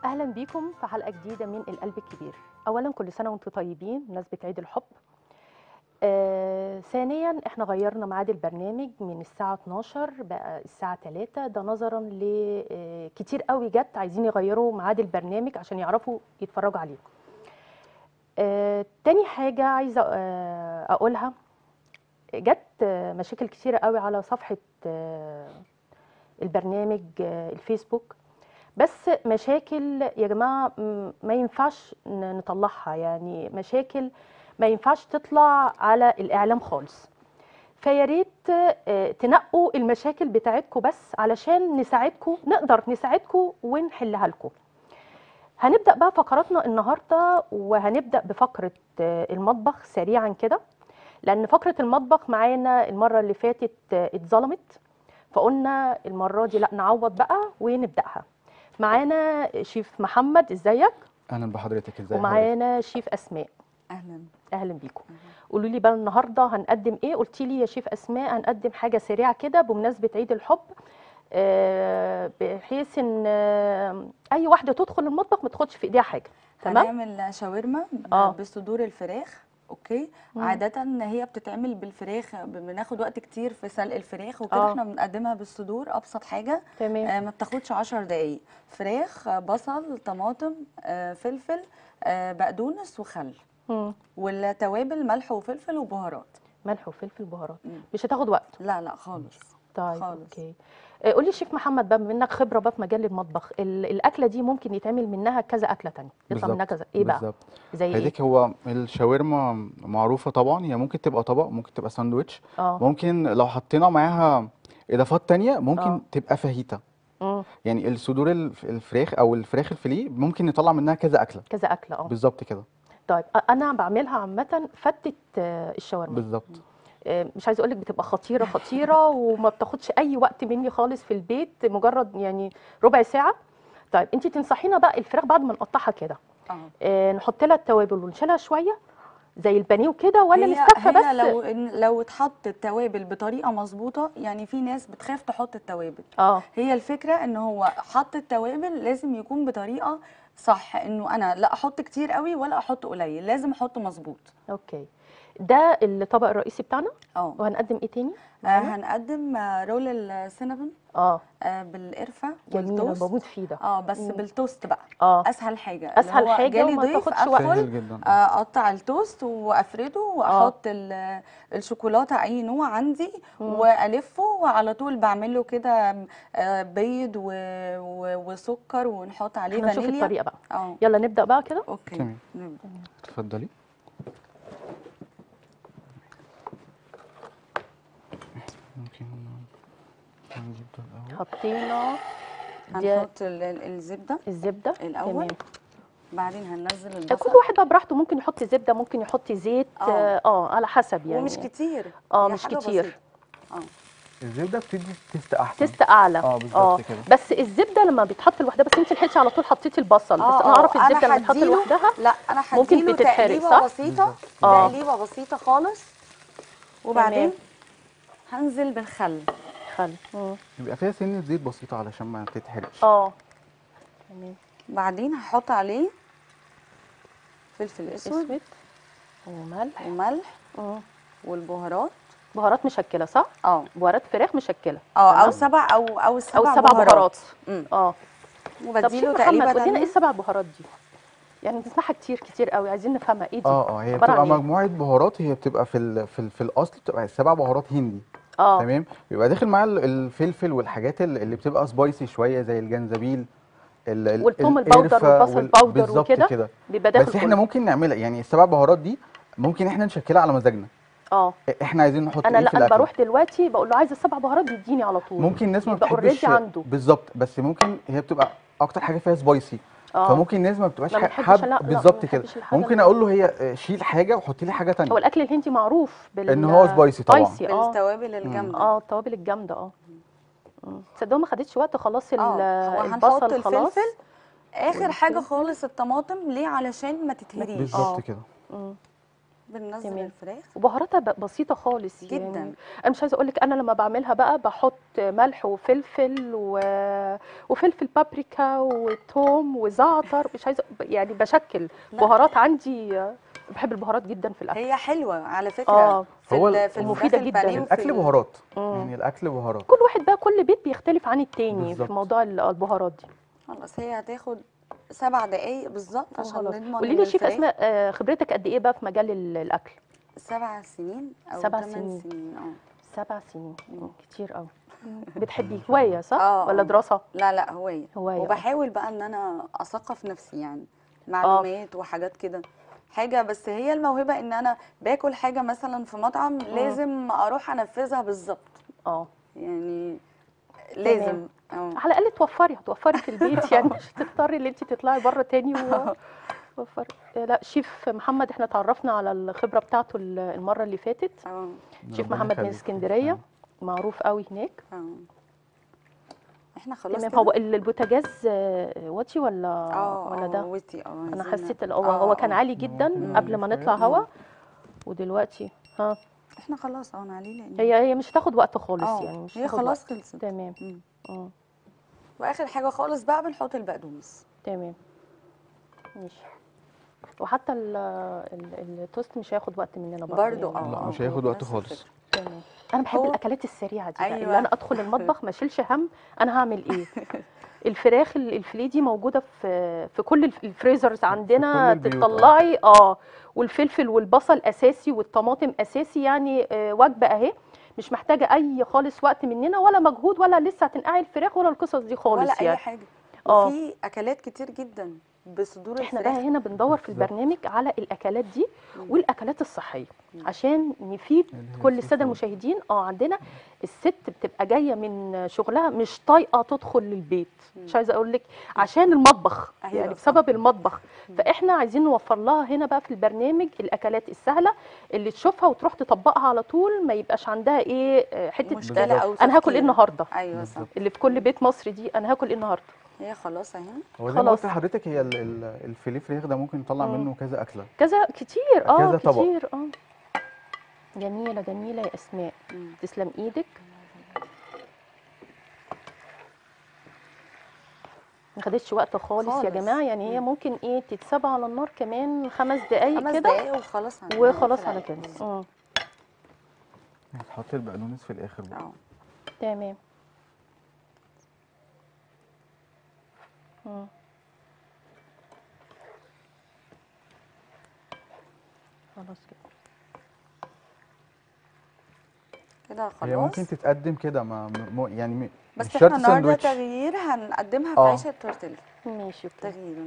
اهلا بيكم في حلقه جديده من القلب الكبير اولا كل سنه وانتم طيبين بمناسبه عيد الحب آه ثانيا احنا غيرنا ميعاد البرنامج من الساعه 12 بقى الساعه 3 ده نظرا ل آه، كتير قوي جت عايزين يغيروا ميعاد البرنامج عشان يعرفوا يتفرجوا عليه آه تاني حاجه عايزه آه اقولها جت آه، مشاكل كتيره قوي على صفحه آه البرنامج آه الفيسبوك بس مشاكل يا جماعه م- ما ينفعش ن- نطلعها يعني مشاكل ما ينفعش تطلع على الاعلام خالص فيا ريت آه، تنقوا المشاكل بتاعتكم بس علشان نساعدكم نقدر نساعدكم ونحلها لكم هنبدا بقى فقراتنا النهارده وهنبدا بفقره آه، المطبخ سريعا كده لان فقره المطبخ معانا المره اللي فاتت آه، اتظلمت فقلنا المره دي لا نعوض بقى ونبداها معانا شيف محمد ازيك اهلا بحضرتك ازاي حضرتك؟ ومعانا شيف اسماء اهلا اهلا بيكم قولوا لي بقى النهارده هنقدم ايه قلت لي يا شيف اسماء هنقدم حاجه سريعه كده بمناسبه عيد الحب آه، بحيث ان آه، اي واحده تدخل المطبخ ما تاخدش في ايديها حاجه تمام هنعمل شاورما ب- آه. بصدور الفراخ اوكي مم. عادة هي بتتعمل بالفراخ ب- بناخد وقت كتير في سلق الفراخ وكده آه. احنا بنقدمها بالصدور ابسط حاجة تمام آه ما بتاخدش عشر دقايق فراخ آه، بصل طماطم آه فلفل آه بقدونس وخل مم. والتوابل ملح وفلفل وبهارات ملح وفلفل بهارات مم. مش هتاخد وقت لا لا خالص طيب خالص. اوكي آه، قولي شيف محمد بقى بما انك خبره بقى في مجال المطبخ ال- الاكله دي ممكن يتعمل منها كذا اكله تانية يطلع منها بالظبط، كذا ايه بقى بالظبط زي ايه هديك هو الشاورما معروفه طبعا هي ممكن تبقى طبق ممكن تبقى ساندوتش اه ممكن لو حطينا معاها اضافات تانية ممكن آه. تبقى فاهيتا مم. يعني الصدور الف- الفراخ او الفراخ الفيليه ممكن نطلع منها كذا اكله كذا اكله اه بالظبط كده طيب أ- انا بعملها عامه فتة آه، الشاورما بالظبط آه، مش عايزه اقول لك بتبقى خطيره خطيره وما بتاخدش اي وقت مني خالص في البيت مجرد يعني ربع ساعه طيب انت تنصحينا بقى الفراخ بعد ما نقطعها كده اه آه، نحط لها التوابل ونشيلها شويه زي البانيه وكده ولا هي نستكفى هي بس لو إن- لو اتحط التوابل بطريقه مظبوطه يعني في ناس بتخاف تحط التوابل اه هي الفكره ان هو حط التوابل لازم يكون بطريقه صح انه انا لا احط كتير قوي ولا احط قليل لازم احط مظبوط اوكي ده الطبق الرئيسي بتاعنا اه وهنقدم ايه تاني آه، معانا؟ هنقدم آه، رول السينابون اه آه، بالقرفه جميل انا والتوست بموت فيه ده اه بس مم. بالتوست بقى اه اسهل حاجه اللي أسهل هو حاجة جالي وما ضيف تاخدش وقت. ادخل سهل جدا آه، اقطع التوست وافرده واحط ال- الشوكولاته اي نوع عندي مم. والفه وعلى طول بعمله كده آه، بيض و... و... وسكر ونحط عليه احنا نشوف فانيليا الطريقه بقى اه يلا نبدا بقى كده اوكي تمام. نبدأ. اتفضلي ممكن نجيب ده الاول حطينا دي هنحط ال- ال- الزبده الزبده الأول. تمام. بعدين هننزل كل البصل واحد بقى براحته ممكن يحط زبده ممكن يحط زيت آه. اه, آه على حسب يعني ومش كتير اه هي مش حاجة كتير بسيطة. اه الزبده بتدي تيست احسن تيست اعلى اه بالظبط كده بس الزبده لما بيتحط لوحدها بس انت لحقتي على طول حطيتي البصل آه، بس انا آه، اعرف أنا الزبده لما بتتحط هديله- لوحدها لا انا ممكن هديله بتتحرق، تقليبه صح؟ بسيطه بالظبط. آه. تقليبه بسيطه خالص وبعدين هنزل بالخل خل مم. يبقى فيها سنه زيت بسيطه علشان ما تتحرقش اه تمام بعدين هحط عليه فلفل اسود اسود وملح وملح مم. والبهارات بهارات مشكله صح اه بهارات فراخ مشكله اه تمام؟ او سبع او او السبع او سبع بهارات امم اه طب وبديله شيف تقريبا محمد قول لنا ايه تانية. السبع بهارات دي يعني بنسمعها كتير كتير قوي عايزين نفهمها ايه دي اه اه هي عبارة عن بتبقى إيه؟ مجموعه بهارات هي بتبقى في ال في, ال في الاصل بتبقى سبع بهارات هندي اه تمام بيبقى داخل معاها ال- الفلفل والحاجات ال- اللي بتبقى سبايسي شويه زي الجنزبيل ال- ال- والثوم الباودر القرفة والبصل وال- الباودر بالظبط وكده كده بيبقى داخل بس احنا كله. ممكن نعملها يعني السبع بهارات دي ممكن احنا نشكلها على مزاجنا اه احنا عايزين نحط انا ايه لا في انا الاكل بروح دلوقتي بقول له عايزه السبع بهارات بيديني على طول ممكن الناس ما يبقى بتحبش already عنده. بالظبط بس ممكن هي بتبقى اكتر حاجه فيها سبايسي اه فممكن الناس ما بتبقاش ما ح- بنحبش- حاب لا- لا، ما بالظبط كده بنحبش الحاجة ممكن اللي- اقول له هي آه، شيل حاجه وحطي لي حاجه هو تانية الاكل الهندي معروف بال إن هو سبايسي طبعاً. سبايسي اه بالتوابل الجامده اه التوابل الجامده اه مم. تصدقوا ما خدتش وقت خلاص ال- اه هو هنحط البصل خلاص الفلفل اخر حاجه والفلفل. خالص الطماطم ليه علشان ما تتهريش بالظبط آه. كده مم. بننزل تمام. الفراخ وبهاراتها ب- بسيطه خالص جدا. يعني انا مش عايزه اقول لك انا لما بعملها بقى بحط ملح وفلفل و... وفلفل بابريكا وتوم وزعتر مش عايزه يعني بشكل لا. بهارات عندي بحب البهارات جدا في الاكل هي حلوه على فكره اه في هو ال- في ومفيدة الفراخ جداً. البانيه وفي الاكل ال- بهارات مم. يعني الاكل بهارات كل واحد بقى كل بيت بيختلف عن التاني بالظبط. في موضوع ال- البهارات دي خلاص هي هتاخد سبع دقايق بالظبط عشان خلاص نضمن قولي إن لي يا شيف الفراخ اسماء آه، خبرتك قد ايه بقى في مجال ال- الاكل سبع سنين او سبع ثمان سنين. سنين اه سبع سنين مم، كتير قوي بتحبي هوايه صح آه، ولا آه. دراسه لا لا هوايه هوايه آه. وبحاول بقى ان انا اثقف نفسي يعني معلومات وحاجات كده حاجه بس هي الموهبه ان انا باكل حاجه مثلا في مطعم لازم اروح انفذها بالظبط اه يعني لازم اه على الاقل توفري هتوفري في البيت يعني مش هتضطري ان انت تطلعي بره تاني وتوفري لا شيف محمد احنا تعرفنا على الخبره بتاعته ال- المره اللي فاتت اه شيف ربنا محمد من يخليك. اسكندريه معروف قوي هناك اه احنا خلاص تمام كده؟ هو ال- البوتاجاز آه، واطي ولا اه ولا اه ده وتي اه انا عايزين- حسيت ال- هو آه، هو كان آه. عالي جدا ممكن قبل ما نعلي نطلع شوية. هوا ودلوقتي ها احنا خلاص اه نعليه لان هي هي مش هتاخد وقت خالص اه يعني مش هي هتاخد خلاص وقت. خلصت تمام مم. اه واخر حاجه خالص بقى بنحط البقدونس تمام ماشي وحتى ال ال التوست مش هياخد وقت مننا برضه برضو يعني. اه لا، آه، مش آه، هياخد وقت نفس خالص. الفكرة. تمام انا بحب هو- الاكلات السريعه دي بقى اللي أيوة. انا ادخل المطبخ ما اشيلش هم انا هعمل ايه الفراخ ال- الفيليه دي موجوده في في كل الف- الفريزرز عندنا كل البيوت، آه. تطلعي اه والفلفل والبصل اساسي والطماطم اساسي يعني آه، وجبه اهي مش محتاجه اي خالص وقت مننا ولا مجهود ولا لسه هتنقعي الفراخ ولا القصص دي خالص ولا اي يعني حاجه آه. وفي اكلات كتير جدا بصدور احنا الفراخ بقى هنا بندور في بالظبط. البرنامج على الاكلات دي مم. والاكلات الصحيه مم. عشان نفيد اللي هي كل السي الساده فود. المشاهدين اه عندنا الست بتبقى جايه من شغلها مش طايقه تدخل للبيت مش عايزه اقول لك عشان المطبخ أيوة يعني صح. بسبب المطبخ فاحنا عايزين نوفر لها هنا بقى في البرنامج الاكلات السهله اللي تشوفها وتروح تطبقها على طول ما يبقاش عندها ايه آه، حته مشكله بالظبط. او انا هاكل ايه تفكير. النهارده ايوه صح بالظبط. اللي في كل بيت مصري دي انا هاكل ايه النهارده هي خلاص اهي هو زي ما قلت خلاص. لحضرتك هي ال- ال- الفيليه فريخ ده ممكن نطلع مم. منه كذا اكله كذا كتير اه كذا طبق. كتير اه جميله جميله يا اسماء مم. تسلم ايدك ما خدتش وقت خالص, يا خالص. جماعه يعني هي مم. ممكن ايه تتساب على النار كمان خمس دقايق خمس كده دقايق وخلاص هنقفل وخلاص على عليها. كده بالظبط. مم. هتحط البقدونس في الاخر بقى اه تمام مم. خلاص كده كده خلاص هي ممكن تتقدم كده ما م- يعني م- بس مش احنا شرط النهارده ساندوتش تغيير هنقدمها في آه. عيش التورتيلا ماشي اوكي تغيير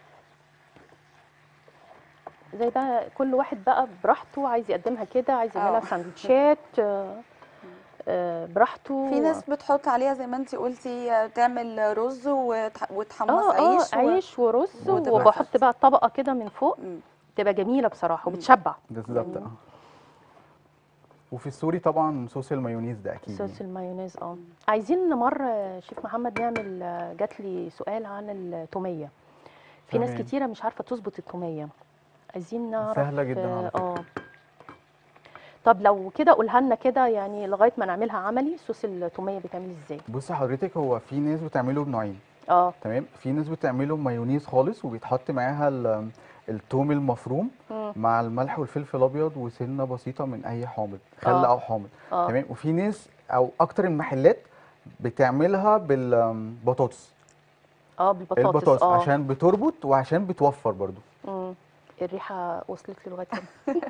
زي بقى كل واحد بقى براحته عايز يقدمها كده عايز يعملها آه. سندوتشات آه، آه، براحته في ناس بتحط عليها زي ما انت قلتي آه، تعمل رز وتح- وتحمص اه عيش اه و... عيش ورز وتبقى وبحط فتة. بقى طبقه كده من فوق مم. تبقى جميله بصراحه مم. وبتشبع بالظبط يعني اه وفي السوري طبعا صوص المايونيز ده اكيد صوص يعني. المايونيز اه عايزين مره شيف محمد نعمل آه، جات لي سؤال عن التوميه في ناس تمام. كتيره مش عارفه تظبط التوميه عايزين نعرف سهلة جداً على اه فكرة. آه. طب لو كده قولها لنا كده يعني لغايه ما نعملها عملي صوص التوميه بيتعمل ازاي بص حضرتك هو في ناس بتعمله بنوعين اه تمام في ناس بتعمله مايونيز خالص وبيتحط معاها ال- التوم المفروم مم. مع الملح والفلفل الابيض وسنه بسيطه من اي حامض خل آه. او حامض اه تمام وفي ناس او اكتر المحلات بتعملها بالبطاطس اه بالبطاطس البطاطس اه عشان بتربط وعشان بتوفر برضو مم. الريحه وصلت لي لغايه هنا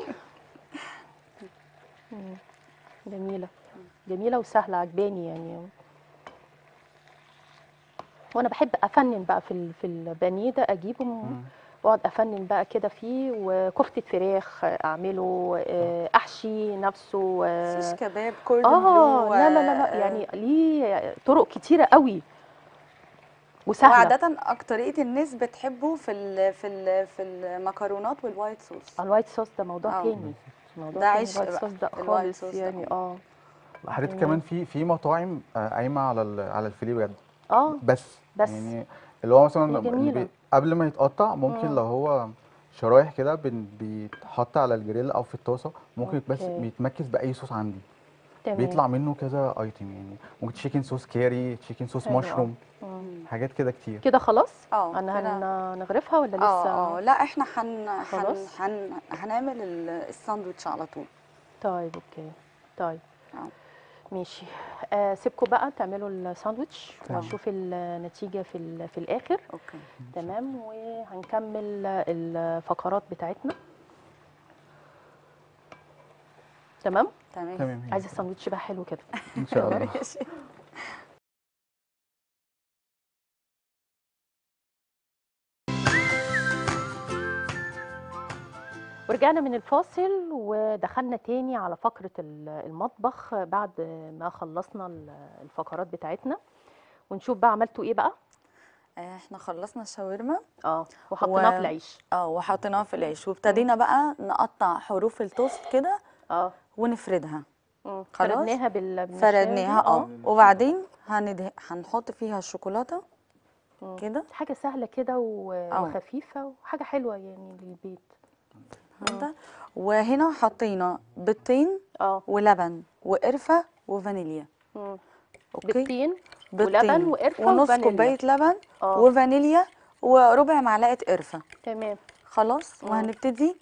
مم. جميله جميله وسهله عجباني يعني وانا بحب افنن بقى في ال- في البانيه ده اجيبه مم. واقعد افنن بقى كده فيه وكفته فراخ اعمله آه، احشي نفسه آه، شيش كباب كوردون اه بلو لا لا لا, لا آه، يعني ليه طرق كتيره قوي وسهله وعادة أكترية الناس بتحبه في ال في ال في المكرونات والوايت صوص الوايت صوص ده موضوع آه. تاني موضوع ده تاني عشق الوايت بقى، صوص ده الوايت خالص صوص ده. يعني اه حضرتك تمام. كمان في في مطاعم آه، قايمه على ال- على الفيليه بجد اه بس بس. يعني اللي هو مثلا هي اللي جميلة. بي- قبل ما يتقطع ممكن مم. لو هو شرايح كده بن- بيتحط على الجريل او في الطاسه ممكن بس أوكي. بيتمكس باي صوص عندي تمام بيطلع منه كذا ايتم يعني ممكن تشيكن صوص كاري تشيكن صوص حلو أوي. مشروم مم. حاجات كده كتير كده خلاص اه انا كده. هن- نغرفها ولا لسه اه اه لا احنا هن هن خلاص؟ هن هنعمل ال- الساندوتش على طول طيب اوكي طيب آه. ماشي آه سيبكم بقى تعملوا الساندوتش تمام. واشوف النتيجه في ال- في الاخر اوكي تمام وهنكمل الفقرات بتاعتنا تمام تمام تمام عايزه الساندوتش بقى حلو كده ان شاء الله ماشي ورجعنا من الفاصل ودخلنا تاني على فقرة ال- المطبخ بعد ما خلصنا ال- الفقرات بتاعتنا ونشوف بقى عملتوا ايه بقى آه، احنا خلصنا الشاورما اه وحطيناه و- في العيش اه وحطيناها في العيش وابتدينا بقى نقطع حروف التوست كده اه ونفردها مم. خلاص. فردناها بال بالنشاية دي. فردناها اه وبعدين هنده... هنحط فيها الشوكولاته مم. كده حاجة سهلة كده و- آه. وخفيفة وحاجة حلوة يعني للبيت فهمت؟ وهنا حطينا بيضتين اه ولبن وقرفه وفانيليا مم. اوكي بيضتين بيضتين ولبن وقرفة ونص وفانيليا. كوبايه لبن اه وفانيليا وربع معلقه قرفه تمام خلاص مم. وهنبتدي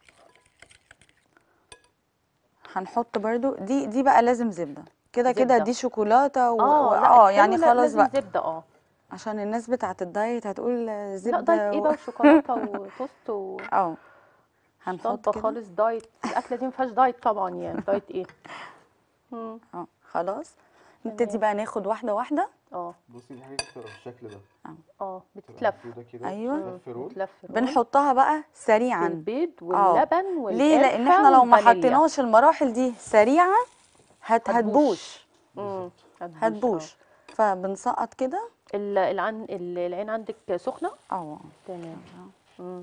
هنحط برضو دي دي بقى لازم زبده كده كده زبدة. دي شوكولاته و... اه و... لا اه الحلو يعني لا- خلاص لازم بقى زبدة اه عشان الناس بتاعت الدايت هتقول لا زبده دايت ايه و- بقى وشوكولاتة وتوست و اه مش هنحط طالبة كده خالص دايت الاكله دي ما فيهاش دايت طبعا يعني دايت ايه مم. اه خلاص نبتدي تمام. بقى ناخد واحده واحده اه بصي دي حاجه بتبقى بالشكل ده اه بتتلف أيوة. بتلف رول بتتلف رول. بنحطها بقى سريعا البيض واللبن والقرفة ليه لان احنا لو ما والفانيليا. حطيناش المراحل دي سريعه هت هتبوش مم. هتبوش فبنسقط كده آه. ال- العن ال- العين عندك سخنه اه تمام مم.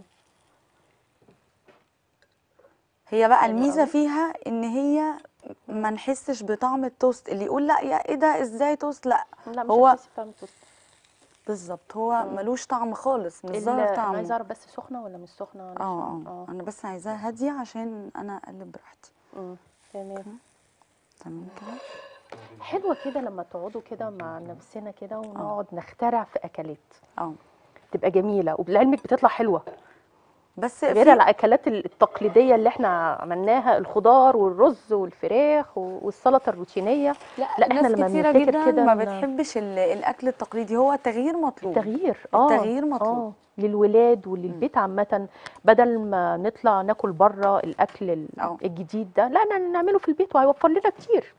هي بقى حلو الميزه قوي. فيها ان هي ما نحسش بطعم التوست اللي يقول لا يا ايه ده ازاي توست لا لا مش هو- هتحسي بطعم التوست بالظبط هو ملوش طعم خالص مش ال- ظاهر انا طعمه عايزه اعرف بس سخنه ولا مش سخنه أنا مش اه فاهمة. اه انا بس عايزاها هاديه عشان انا اقلب براحتي مم. تمام تمام كده حلوه كده لما تقعدوا كده مع نفسنا كده ونقعد نخترع في اكلات اه تبقى جميله وبالعلمك بتطلع حلوه بس غير في الاكلات التقليديه اللي احنا عملناها الخضار والرز والفراخ و- والسلطه الروتينيه لا, لا، إحنا ناس لما كتيره بنفتكر جدا كده ما إن- بتحبش ال- الاكل التقليدي هو التغيير مطلوب تغيير اه التغيير مطلوب. اه للولاد وللبيت عامه بدل ما نطلع ناكل بره الاكل ال- آه. الجديد ده لا ن- نعمله في البيت وهيوفر لنا كتير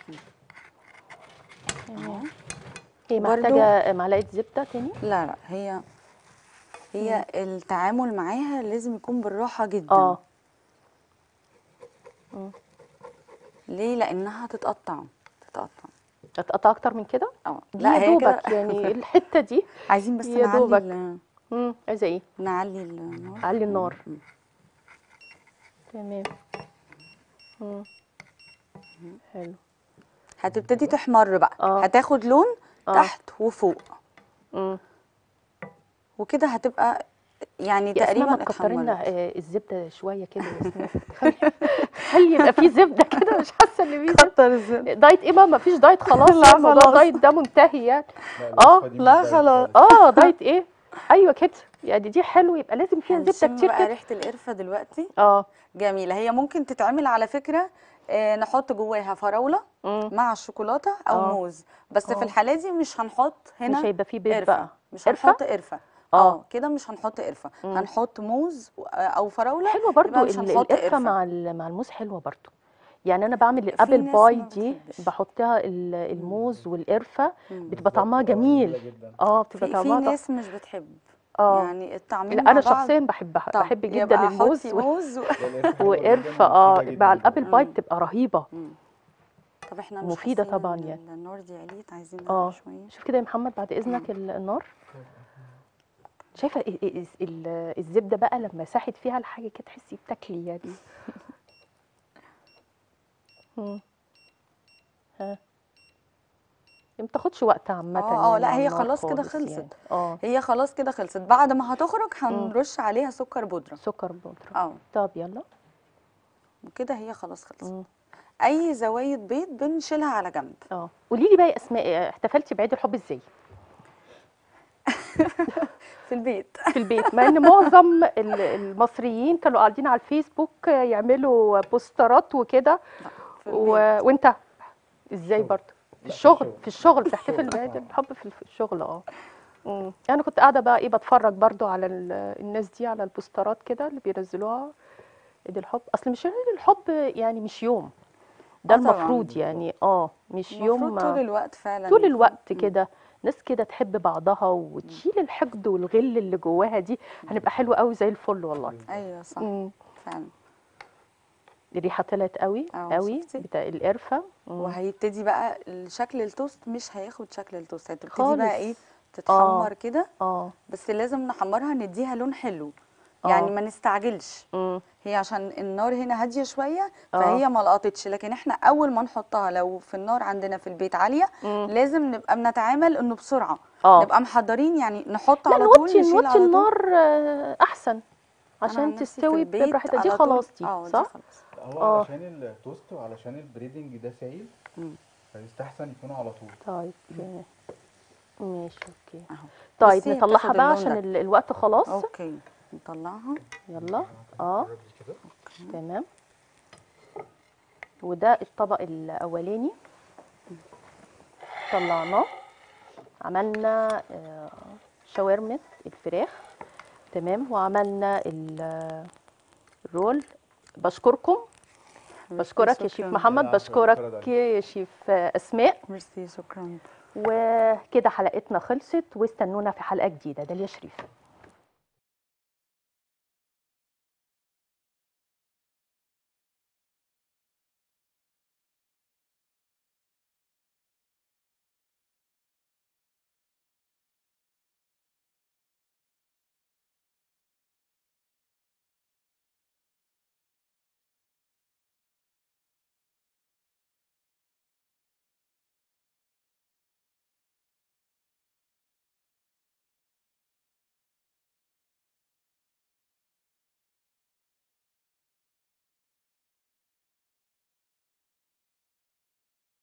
أهو. هي برضو- محتاجه معلقه زبده تاني لا لا هي هي التعامل معاها لازم يكون بالراحه جدا اه ليه لانها هتتقطع تتقطع هتقطع اكتر من كده اه دي لا يا هي كده دوبك يعني الحته دي عايزين بس يا نعلي دوبك. ال- امم عايزه ايه نعلي النار علي النار مم. تمام مم. حلو هتبتدي تحمر بقى آه. هتاخد لون آه. تحت وفوق امم وكده هتبقى يعني يا اسماء تقريبا ما تكتري لنا اتحمرت آه، الزبده شويه كده يا اسماء خلي- خلي يبقى في زبده كده مش حاسه ان في زبده كتر الزبده دايت ايه بقى ما فيش دايت خلاص لا يعني موضوع خلاص. الدايت ده منتهي يعني آه، لا خلاص. اه دايت ايه ايوه كده يعني دي حلو يبقى لازم فيها زبده هنشم كتير بقى كده ريحه القرفه دلوقتي اه جميله هي ممكن تتعمل على فكره آه، نحط جواها فراوله مم. مع الشوكولاته او آه. موز بس آه. في الحاله دي مش هنحط هنا مش هيبقى فيه بيض قرفه بقى مش قرفة؟ هنحط قرفه آه. اه كده مش هنحط قرفه مم. هنحط موز و- او فراوله حلوه برضو يبقى مش ال- هنحط القرفه قرفه مع ال- مع الموز حلوه برضو يعني انا بعمل في الابل ناس باي ما دي بتحبش. بحطها ال- الموز والقرفه مم. بتبقى طعمها جميل اه بتبقى في, في طعمها ناس مش بتحب اه يعني الطعمين لا مع انا بعض شخصيا بحبها طب بحب جدا يبقى الموز حطي وال- موز و... وقرفه اه مع الابل باي مم. بتبقى رهيبه مم. طب احنا مش مفيدة حاسين طبعاً إن يعني. النار دي عليت عايزين اه نعلى شويه شوف كده يا محمد بعد اذنك ال- النار شايفه ال- ال- ال- الزبده بقى لما ساحت فيها الحاجه كده تحسي بتاكلي يعني مم. ها ما بتاخدش وقت عامه اه اه لا يعني هي على النار خلاص كده خالص خلصت يعني. اه هي خلاص كده خلصت بعد ما هتخرج هنرش عليها سكر بودره سكر بودره اه طب يلا وكده هي خلاص خلصت مم. اي زوايد بيض بنشيلها على جنب اه قولي لي بقى يا اسماء آه، احتفلتي بعيد الحب ازاي في البيت في البيت مع ان معظم ال- المصريين كانوا قاعدين على الفيسبوك آه، يعملوا بوسترات وكده في و... البيت وانت ازاي برضه في لا، في الشغل الشغل. في الشغل في بتحتفل الشغل، بعيد آه. الحب في في الشغل اه مم. انا كنت قاعده بقى ايه بتفرج برضو على ال- الناس دي على البوسترات كده اللي بينزلوها عيد الحب اصل مش عيد الحب يعني مش يوم ده آه طبعاً. المفروض يعني اه مش يوم المفروض طول الوقت فعلا طول يكون- الوقت مم. كده ناس كده تحب بعضها وتشيل الحقد والغل اللي جواها دي هنبقى حلوة قوي زي الفل والله ايوه صح مم. فعلا الريحة طلعت قوي اه، قوي شفتي؟ بتاع القرفة مم. وهيبتدي بقى شكل التوست مش هياخد شكل التوست هتبتدي خالص. بقى ايه تتحمر كده اه بس لازم نحمرها نديها لون حلو يعني اه. ما نستعجلش مم. هي عشان النار هنا هاديه شويه اه. فهي ما لقطتش لكن احنا اول ما نحطها لو في النار عندنا في البيت عاليه مم. لازم نبقى بنتعامل انه بسرعه اه نبقى محضرين يعني نحط لا على طول نوطي نشيل نوطي على طول النار آه، احسن أنا عن عشان نفسي في تستوي البيت براحتها دي على طول- خلاص دي اه دي صح خلاص هو آه. علشان التوست وعلشان البريدنج ده سايل مم. فيستحسن يكونوا على طول طيب آه، ماشي اوكي اهو طيب بصي نطلعها بتاخد بقى اللون عشان ده. ال- الوقت خلاص اوكي نطلعها يلا اه جربي كده تمام وده الطبق الاولاني طلعناه عملنا آه، شاورما الفراخ تمام وعملنا ال- الرول بشكركم بشكرك يا شيف شكراً. محمد العفو، بشكرك شكراً. يا شيف آه، اسماء ميرسي شكرا وكده حلقتنا خلصت واستنونا في حلقه جديده ده يا شريف